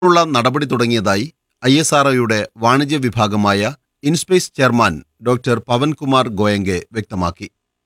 ഉള്ള നടപടി തുടങ്ങിയതായി ഐ എസ് ആർഒയുടെ വാണിജ്യ വിഭാഗമായ ഇൻസ്പേസ് ചെയർമാൻ ഡോക്ടർ പവൻകുമാർ ഗോയങ്കെ വ്യക്തമാക്കി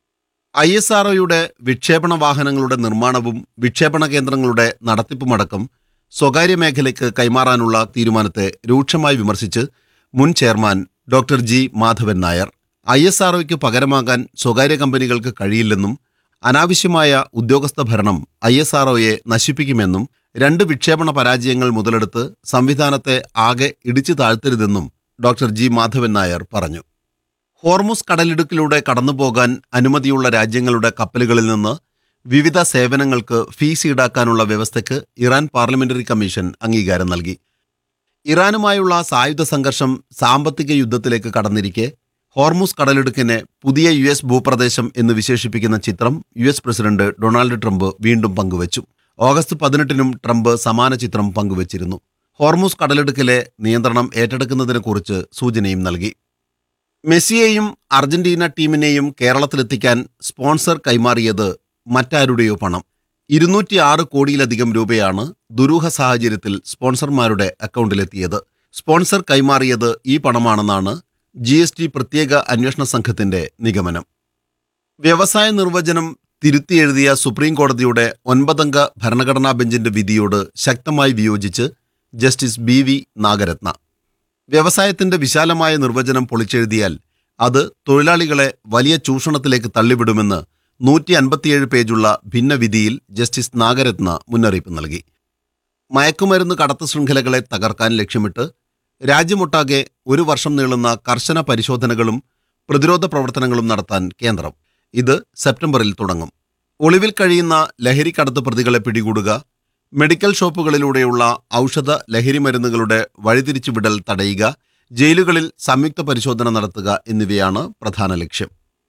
ഐ എസ് ആർഒയുടെ വിക്ഷേപണ വാഹനങ്ങളുടെ നിർമ്മാണവും വിക്ഷേപണ കേന്ദ്രങ്ങളുടെ നടത്തിപ്പുമടക്കം സ്വകാര്യ മേഖലയ്ക്ക് കൈമാറാനുള്ള തീരുമാനത്തെ രൂക്ഷമായി വിമർശിച്ച് മുൻ chairman doctor G Madhavan Nair I S ആർഒയ്ക്ക് പകരമാകാൻ സ്വകാര്യ കമ്പനികൾക്ക് കഴിയില്ലെന്നും അനാവശ്യമായ ഉദ്യോഗസ്ഥ ഭരണം ഐ എസ് ആർഒയെ നശിപ്പിക്കുമെന്നും രണ്ട് വിക്ഷേപണ പരാജയങ്ങൾ മുതലെടുത്ത് സംവിധാനത്തെ ആകെ ഇടിച്ചു താഴ്ത്തരുതെന്നും ഡോക്ടർ ജി മാധവൻ നായർ പറഞ്ഞു ഹോർമുസ് കടലിടുക്കിലൂടെ കടന്നുപോകാൻ അനുമതിയുള്ള രാജ്യങ്ങളുടെ കപ്പലുകളിൽ നിന്ന് വിവിധ സേവനങ്ങൾക്ക് ഫീസ് ഈടാക്കാനുള്ള വ്യവസ്ഥയ്ക്ക് ഇറാൻ പാർലമെന്ററി കമ്മീഷൻ അംഗീകാരം നൽകി ഇറാനുമായുള്ള സായുധ സംഘർഷം സാമ്പത്തിക യുദ്ധത്തിലേക്ക് കടന്നിരിക്കെ ഹോർമുസ് കടലിടുക്കിനെ പുതിയ യു എസ് ഭൂപ്രദേശം എന്ന് വിശേഷിപ്പിക്കുന്ന ചിത്രം U S president Donald Trump വീണ്ടും പങ്കുവച്ചു ഓഗസ്റ്റ് പതിനെട്ടിനും ട്രംപ് സമാന ചിത്രം പങ്കുവച്ചിരുന്നു ഹോർമുസ് കടലിടുക്കിലെ നിയന്ത്രണം ഏറ്റെടുക്കുന്നതിനെക്കുറിച്ച് സൂചനയും നൽകി മെസ്സിയെയും അർജന്റീന ടീമിനെയും കേരളത്തിലെത്തിക്കാൻ സ്പോൺസർ കൈമാറിയത് മറ്റാരുടെയോ പണം ഇരുന്നൂറ്റി ആറ് കോടിയിലധികം രൂപയാണ് ദുരൂഹ സാഹചര്യത്തിൽ സ്പോൺസർമാരുടെ അക്കൗണ്ടിലെത്തിയത് സ്പോൺസർ കൈമാറിയത് ഈ പണമാണെന്നാണ് ജി എസ് ടി പ്രത്യേക അന്വേഷണ സംഘത്തിന്റെ നിഗമനം വ്യവസായ നിർവചനം തിരുത്തിയെഴുതിയ സുപ്രീം കോടതിയുടെ ഒൻപതംഗ ഭരണഘടനാ ബെഞ്ചിന്റെ വിധിയോട് ശക്തമായി വിയോജിച്ച് ജസ്റ്റിസ് ബി വി നാഗരത്ന വ്യവസായത്തിന്റെ വിശാലമായ നിർവചനം പൊളിച്ചെഴുതിയാൽ അത് തൊഴിലാളികളെ വലിയ ചൂഷണത്തിലേക്ക് തള്ളിവിടുമെന്ന് നൂറ്റി അൻപത്തിയേഴ് പേജുള്ള ഭിന്നവിധിയിൽ ജസ്റ്റിസ് നാഗരത്ന മുന്നറിയിപ്പ് നൽകി മയക്കുമരുന്ന് കടത്ത് ശൃംഖലകളെ തകർക്കാൻ ലക്ഷ്യമിട്ട് രാജ്യമൊട്ടാകെ ഒരു വർഷം നീളുന്ന കർശന പരിശോധനകളും പ്രതിരോധ പ്രവർത്തനങ്ങളും നടത്താൻ കേന്ദ്രം ഇത് സെപ്റ്റംബറിൽ തുടങ്ങും ഒളിവിൽ കഴിയുന്ന ലഹരിക്കടത്ത് പ്രതികളെ പിടികൂടുക മെഡിക്കൽ ഷോപ്പുകളിലൂടെയുള്ള ഔഷധ ലഹരി മരുന്നുകളുടെ വഴിതിരിച്ചുവിടൽ തടയുക ജയിലുകളിൽ സംയുക്ത പരിശോധന നടത്തുക എന്നിവയാണ് പ്രധാന ലക്ഷ്യം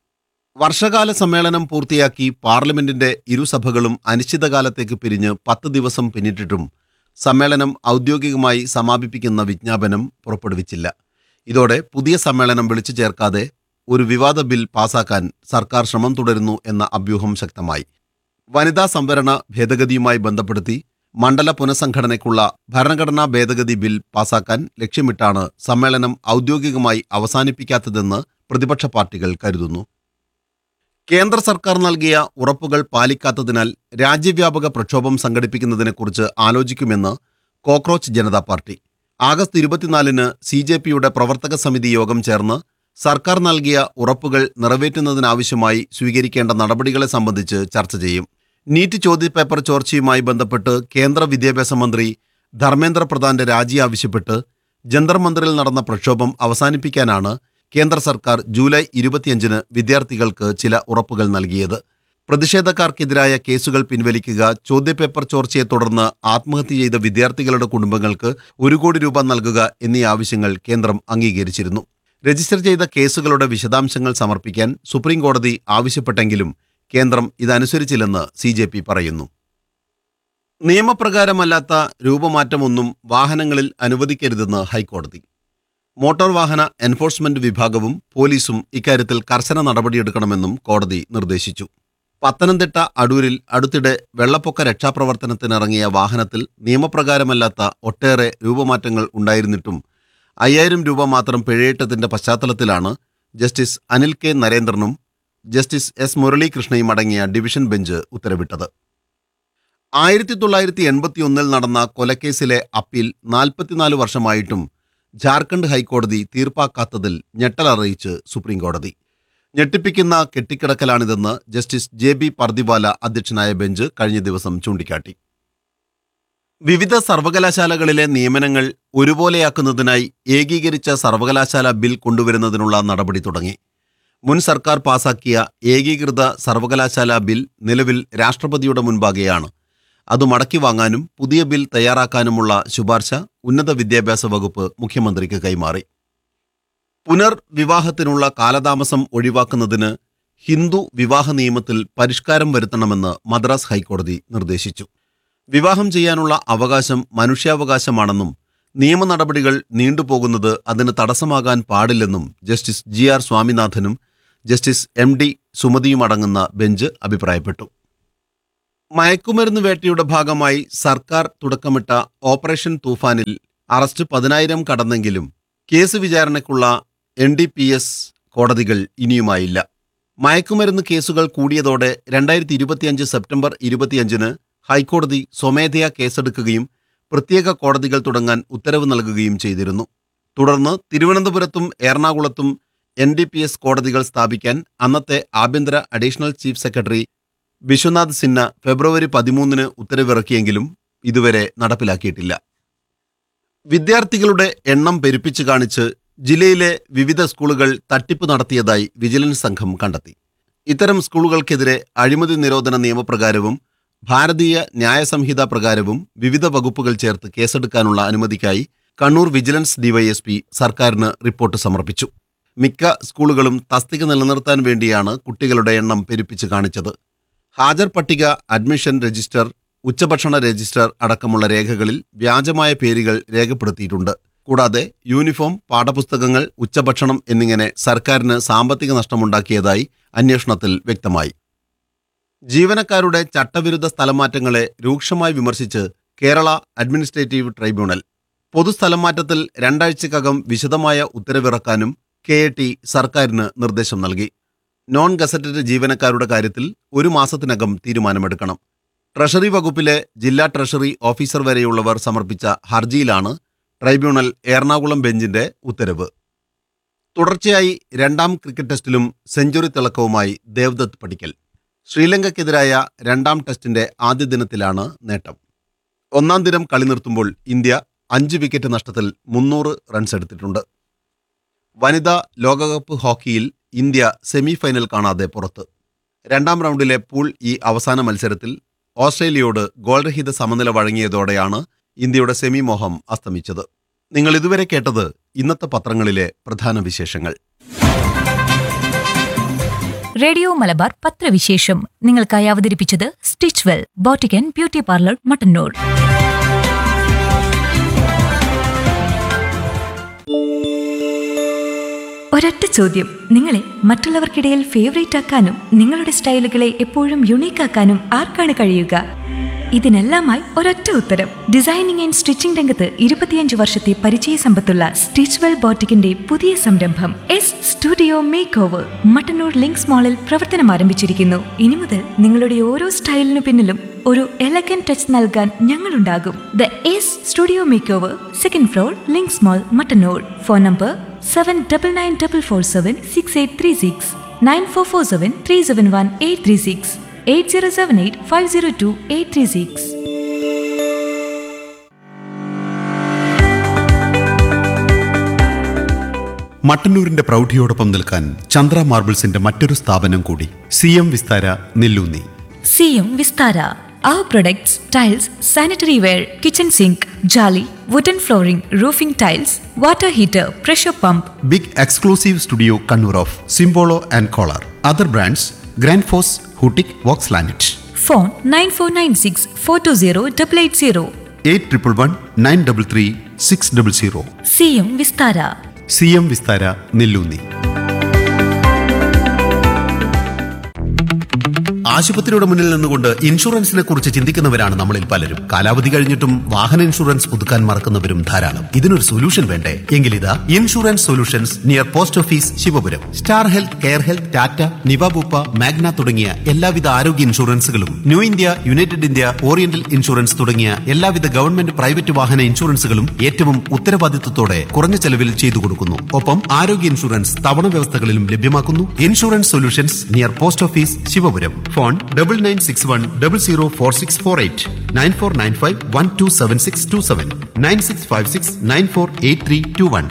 വർഷകാല സമ്മേളനം പൂർത്തിയാക്കി പാർലമെന്റിന്റെ ഇരുസഭകളും അനിശ്ചിതകാലത്തേക്ക് പിരിഞ്ഞ് പത്ത് ദിവസം പിന്നിട്ടിട്ടും സമ്മേളനം ഔദ്യോഗികമായി സമാപിപ്പിക്കുന്ന വിജ്ഞാപനം പുറപ്പെടുവിച്ചില്ല ഇതോടെ പുതിയ സമ്മേളനം വിളിച്ചു ചേർക്കാതെ ഒരു വിവാദ ബിൽ പാസാക്കാൻ സർക്കാർ ശ്രമം തുടരുന്നു എന്ന അഭ്യൂഹം ശക്തമായി വനിതാ സംവരണ ഭേദഗതിയുമായി ബന്ധപ്പെടുത്തി മണ്ഡല പുനഃസംഘടനയ്ക്കുള്ള ഭരണഘടനാ ഭേദഗതി ബിൽ പാസാക്കാൻ ലക്ഷ്യമിട്ടാണ് സമ്മേളനം ഔദ്യോഗികമായി അവസാനിപ്പിക്കാത്തതെന്ന് പ്രതിപക്ഷ പാർട്ടികൾ കരുതുന്നു കേന്ദ്ര സർക്കാർ നൽകിയ ഉറപ്പുകൾ പാലിക്കാത്തതിനാൽ രാജ്യവ്യാപക പ്രക്ഷോഭം സംഘടിപ്പിക്കുന്നതിനെക്കുറിച്ച് ആലോചിക്കുമെന്ന് കോക്രോച്ച് ജനതാ പാർട്ടി ആഗസ്റ്റ് ഇരുപത്തിനാലിന് സി ജെ പിയുടെ പ്രവർത്തക സമിതി യോഗം ചേർന്ന് സർക്കാർ നൽകിയ ഉറപ്പുകൾ നിറവേറ്റുന്നതിനാവശ്യമായി സ്വീകരിക്കേണ്ട നടപടികളെ സംബന്ധിച്ച് ചർച്ച ചെയ്യും നീറ്റ് ചോദ്യപേപ്പർ ചോർച്ചയുമായി ബന്ധപ്പെട്ട് കേന്ദ്ര വിദ്യാഭ്യാസ മന്ത്രി ധർമ്മേന്ദ്ര പ്രധാന്റെ രാജി ആവശ്യപ്പെട്ട് ജന്തർ മന്ദിറിൽ നടന്ന പ്രക്ഷോഭം അവസാനിപ്പിക്കാനാണ് കേന്ദ്ര സർക്കാർ ജൂലൈ ഇരുപത്തിയഞ്ചിന് വിദ്യാർത്ഥികൾക്ക് ചില ഉറപ്പുകൾ നൽകിയത് പ്രതിഷേധക്കാർക്കെതിരായ കേസുകൾ പിൻവലിക്കുക ചോദ്യപേപ്പർ ചോർച്ചയെ തുടർന്ന് ആത്മഹത്യ ചെയ്ത വിദ്യാർത്ഥികളുടെ കുടുംബങ്ങൾക്ക് ഒരു കോടി രൂപ നൽകുക എന്നീ ആവശ്യങ്ങൾ കേന്ദ്രം അംഗീകരിച്ചിരുന്നു രജിസ്റ്റർ ചെയ്ത കേസുകളുടെ വിശദാംശങ്ങൾ സമർപ്പിക്കാൻ സുപ്രീം കോടതി ആവശ്യപ്പെട്ടെങ്കിലും കേന്ദ്രം ഇതനുസരിച്ചില്ലെന്ന് സി ജെ പി പറയുന്നു നിയമപ്രകാരമല്ലാത്ത രൂപമാറ്റമൊന്നും വാഹനങ്ങളിൽ അനുവദിക്കരുതെന്ന് ഹൈക്കോടതി മോട്ടോർ വാഹന എൻഫോഴ്സ്മെന്റ് വിഭാഗവും പോലീസും ഇക്കാര്യത്തിൽ കർശന നടപടിയെടുക്കണമെന്നും കോടതി നിർദ്ദേശിച്ചു പത്തനംതിട്ട അടൂരിൽ അടുത്തിടെ വെള്ളപ്പൊക്ക രക്ഷാപ്രവർത്തനത്തിനിറങ്ങിയ വാഹനത്തിൽ നിയമപ്രകാരമല്ലാത്ത ഒട്ടേറെ രൂപമാറ്റങ്ങൾ ഉണ്ടായിരുന്നിട്ടും അയ്യായിരം രൂപ മാത്രം പിഴയിട്ടതിന്റെ പശ്ചാത്തലത്തിലാണ് ജസ്റ്റിസ് അനിൽ കെ നരേന്ദ്രനും ജസ്റ്റിസ് എസ് മുരളീകൃഷ്ണയും അടങ്ങിയ ഡിവിഷൻ ബെഞ്ച് ഉത്തരവിട്ടത് ആയിരത്തി തൊള്ളായിരത്തി എൺപത്തിയൊന്നിൽ നടന്ന കൊലക്കേസിലെ അപ്പീൽ നാൽപ്പത്തിനാല് വർഷമായിട്ടും ജാർഖണ്ഡ് ഹൈക്കോടതി തീർപ്പാക്കാത്തതിൽ ഞെട്ടലറിയിച്ച് സുപ്രീം കോടതി ഞെട്ടിപ്പിക്കുന്ന കെട്ടിക്കിടക്കലാണിതെന്ന് ജസ്റ്റിസ് ജെ ബി പർദിവാല അധ്യക്ഷനായ ബെഞ്ച് കഴിഞ്ഞ ദിവസം ചൂണ്ടിക്കാട്ടി വിവിധ സർവകലാശാലകളിലെ നിയമനങ്ങൾ ഒരുപോലെയാക്കുന്നതിനായി ഏകീകരിച്ച സർവകലാശാല ബിൽ കൊണ്ടുവരുന്നതിനുള്ള നടപടി തുടങ്ങി മുൻ സർക്കാർ പാസാക്കിയ ഏകീകൃത സർവകലാശാല ബിൽ നിലവിൽ രാഷ്ട്രപതിയുടെ മുൻപാകെയാണ് അത് മടക്കി വാങ്ങാനും പുതിയ ബിൽ തയ്യാറാക്കാനുമുള്ള ശുപാർശ ഉന്നത വിദ്യാഭ്യാസ വകുപ്പ് മുഖ്യമന്ത്രിക്ക് കൈമാറി പുനർവിവാഹത്തിനുള്ള കാലതാമസം ഒഴിവാക്കുന്നതിന് ഹിന്ദു വിവാഹ നിയമത്തിൽ പരിഷ്കാരം വരുത്തണമെന്ന് മദ്രാസ് ഹൈക്കോടതി നിർദ്ദേശിച്ചു വിവാഹം ചെയ്യാനുള്ള അവകാശം മനുഷ്യാവകാശമാണെന്നും നിയമ നടപടികൾ നീണ്ടുപോകുന്നത് അതിന് തടസ്സമാകാൻ പാടില്ലെന്നും ജസ്റ്റിസ് ജി ആർ സ്വാമിനാഥനും ജസ്റ്റിസ് എം ഡി സുമതിയുമടങ്ങുന്ന ബെഞ്ച് അഭിപ്രായപ്പെട്ടു മയക്കുമരുന്ന് വേട്ടയുടെ ഭാഗമായി സർക്കാർ തുടക്കമിട്ട ഓപ്പറേഷൻ തൂഫാനിൽ അറസ്റ്റ് പതിനായിരം കടന്നെങ്കിലും കേസ് വിചാരണയ്ക്കുള്ള എൻ ഡി പി എസ് കോടതികൾ ഇനിയുമായില്ല മയക്കുമരുന്ന് കേസുകൾ കൂടിയതോടെ രണ്ടായിരത്തി ഇരുപത്തിയഞ്ച് സെപ്റ്റംബർ ഇരുപത്തിയഞ്ചിന് ഹൈക്കോടതി സ്വമേധയാ കേസെടുക്കുകയും പ്രത്യേക കോടതികൾ തുടങ്ങാൻ ഉത്തരവ് നൽകുകയും ചെയ്തിരുന്നു തുടർന്ന് തിരുവനന്തപുരത്തും എറണാകുളത്തും എൻ ഡി പി എസ് കോടതികൾ സ്ഥാപിക്കാൻ അന്നത്തെ ആഭ്യന്തര additional chief secretary Vishwanath Sinha February പതിമൂന്നിന് ഉത്തരവിറക്കിയെങ്കിലും ഇതുവരെ നടപ്പിലാക്കിയിട്ടില്ല വിദ്യാർത്ഥികളുടെ എണ്ണം പെരുപ്പിച്ചു കാണിച്ച് ജില്ലയിലെ വിവിധ സ്കൂളുകൾ തട്ടിപ്പ് നടത്തിയതായി വിജിലൻസ് സംഘം കണ്ടെത്തി ഇത്തരം സ്കൂളുകൾക്കെതിരെ അഴിമതി നിരോധന നിയമപ്രകാരവും ഭാരതീയ ന്യായ സംഹിത പ്രകാരവും വിവിധ വകുപ്പുകൾ ചേർത്ത് കേസെടുക്കാനുള്ള അനുമതിക്കായി കണ്ണൂർ വിജിലൻസ് ഡിവൈഎസ്പി സർക്കാരിന് റിപ്പോർട്ട് സമർപ്പിച്ചു മിക്ക സ്കൂളുകളും തസ്തിക നിലനിർത്താൻ വേണ്ടിയാണ് കുട്ടികളുടെ എണ്ണം പെരുപ്പിച്ച് കാണിച്ചത് ഹാജർ പട്ടിക അഡ്മിഷൻ രജിസ്റ്റർ ഉച്ചഭക്ഷണ രജിസ്റ്റർ അടക്കമുള്ള രേഖകളിൽ വ്യാജമായ പേരുകൾ രേഖപ്പെടുത്തിയിട്ടുണ്ട് കൂടാതെ യൂണിഫോം പാഠപുസ്തകങ്ങൾ ഉച്ചഭക്ഷണം എന്നിങ്ങനെ സർക്കാരിന് സാമ്പത്തിക നഷ്ടമുണ്ടാക്കിയതായി അന്വേഷണത്തിൽ വ്യക്തമായി ജീവനക്കാരുടെ ചട്ടവിരുദ്ധ സ്ഥലമാറ്റങ്ങളെ രൂക്ഷമായി വിമർശിച്ച് കേരള അഡ്മിനിസ്ട്രേറ്റീവ് ട്രൈബ്യൂണൽ പൊതുസ്ഥലമാറ്റത്തിൽ രണ്ടാഴ്ചക്കകം വിശദമായ ഉത്തരവിറക്കാനും കെ എ ടി സർക്കാരിന് നിർദ്ദേശം നൽകി നോൺ ഗസറ്റഡ് ജീവനക്കാരുടെ കാര്യത്തിൽ ഒരു മാസത്തിനകം തീരുമാനമെടുക്കണം ട്രഷറി വകുപ്പിലെ ജില്ലാ ട്രഷറി ഓഫീസർ വരെയുള്ളവർ സമർപ്പിച്ച ഹർജിയിലാണ് ട്രൈബ്യൂണൽ എറണാകുളം ബെഞ്ചിന്റെ ഉത്തരവ് തുടർച്ചയായി രണ്ടാം ക്രിക്കറ്റ് ടെസ്റ്റിലും സെഞ്ചുറി തിളക്കവുമായി ദേവ്ദത്ത് പടിക്കൽ ശ്രീലങ്കയ്ക്കെതിരായ രണ്ടാം ടെസ്റ്റിന്റെ ആദ്യ ദിനത്തിലാണ് നേട്ടം ഒന്നാം ദിനം കളി നിർത്തുമ്പോൾ ഇന്ത്യ അഞ്ച് വിക്കറ്റ് നഷ്ടത്തിൽ മുന്നൂറ് റൺസ് എടുത്തിട്ടുണ്ട് വനിതാ ലോകകപ്പ് ഹോക്കിയിൽ ഇന്ത്യ സെമി ഫൈനൽ കാണാതെ പുറത്ത് രണ്ടാം റൗണ്ടിലെ പൂൾ ഈ അവസാന മത്സരത്തിൽ ഓസ്ട്രേലിയയോട് ഗോൾരഹിത സമനില വഴങ്ങിയതോടെയാണ് ഇന്ത്യയുടെ സെമി മോഹം അസ്തമിച്ചത് നിങ്ങൾ ഇതുവരെ കേട്ടത് ഇന്നത്തെ പത്രങ്ങളിലെ പ്രധാന വിശേഷങ്ങൾ റേഡിയോ മലബാർ പത്രവിശേഷം നിങ്ങൾക്കായി അവതരിപ്പിച്ചത് stitch well boutique and beauty parlour Mattannur ഒരൊറ്റ ചോദ്യം നിങ്ങളെ മറ്റുള്ളവർക്കിടയിൽ ഫേവറേറ്റ് ആക്കാനും നിങ്ങളുടെ സ്റ്റൈലുകളെ എപ്പോഴും യുണീക്ക് ആക്കാനും ആർക്കാണ് കഴിയുക ഇതിനെല്ലാമായി ഒരൊറ്റ ഉത്തരം ഡിസൈനിങ് ആൻഡ് സ്റ്റിച്ചിംഗ് രംഗത്ത് ഇരുപത്തിയഞ്ച് വർഷത്തെ പരിചയ സമ്പത്തുള്ള സ്റ്റിച്ച് വെൽ ബോട്ടിക്കിന്റെ പുതിയ സംരംഭം S studio makeover Mattannur links മാളിൽ പ്രവർത്തനം ആരംഭിച്ചിരിക്കുന്നു ഇനി മുതൽ നിങ്ങളുടെ ഓരോ സ്റ്റൈലിനു പിന്നിലും ഒരു എലഗൻ ടച്ച് നൽകാൻ ഞങ്ങളുണ്ടാകും the S studio makeover second floor links mall Mattannur phone number seven double nine double four seven six eight three six nine four four seven three seven one eight three six eight zero seven eight five zero two eight three six മട്ടന്നൂരിന്റെ പ്രൗഢിയോടൊപ്പം നിൽക്കാൻ ചന്ദ്ര മാർബിൾസിന്റെ മറ്റൊരു സ്ഥാപനം കൂടി C M Vistara Nelloonni C M Vistara Our products, tiles, sanitary ware, kitchen sink, jolly, wooden flooring, roofing tiles, water heater, pressure pump, big exclusive studio Kannur of Simpolo and Kohler other brands grand ഫോസ് ഹൂട്ടിക് വോക്സ് ലാനറ്റ് phone 9496 420 880. Eight triple one nine double three six double zero C M Vistara C M Vistara Nelloonni ആശുപത്രിയുടെ മുന്നിൽ നിന്നുകൊണ്ട് ഇൻഷുറൻസിനെ കുറിച്ച് ചിന്തിക്കുന്നവരാണ് നമ്മളിൽ പലരും കാലാവധി കഴിഞ്ഞിട്ടും വാഹന ഇൻഷുറൻസ് പുതുക്കാൻ മറക്കുന്നവരും ധാരാളം ഇതിനൊരു സൊല്യൂഷൻ വേണ്ടേ എങ്കിലിതാ insurance solutions near post office Shivapuram star health care health Tata Niva Bupa Magna തുടങ്ങിയ എല്ലാവിധ ആരോഗ്യ ഇൻഷുറൻസുകളും New India United India Oriental insurance തുടങ്ങിയ എല്ലാവിധ ഗവൺമെന്റ് പ്രൈവറ്റ് വാഹന ഇൻഷുറൻസുകളും ഏറ്റവും ഉത്തരവാദിത്വത്തോടെ കുറഞ്ഞ ചെലവിൽ ചെയ്തു കൊടുക്കുന്നു ഒപ്പം ആരോഗ്യ ഇൻഷുറൻസ് തവണ വ്യവസ്ഥകളിലും ലഭ്യമാക്കുന്നു insurance solutions near post office Shivapuram phone double nine six one double zero four six four eight nine four nine five one two seven six two seven nine six five six nine four eight three two one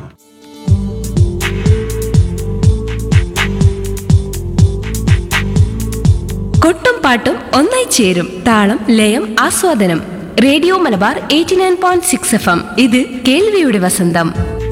കൊട്ടും പാട്ടും ഒന്നായി ചേരും താളം ലയം ആസ്വാദനം radio Malabar eighty nine point six F M ഇത് കേൾവിയുടെ വസന്തം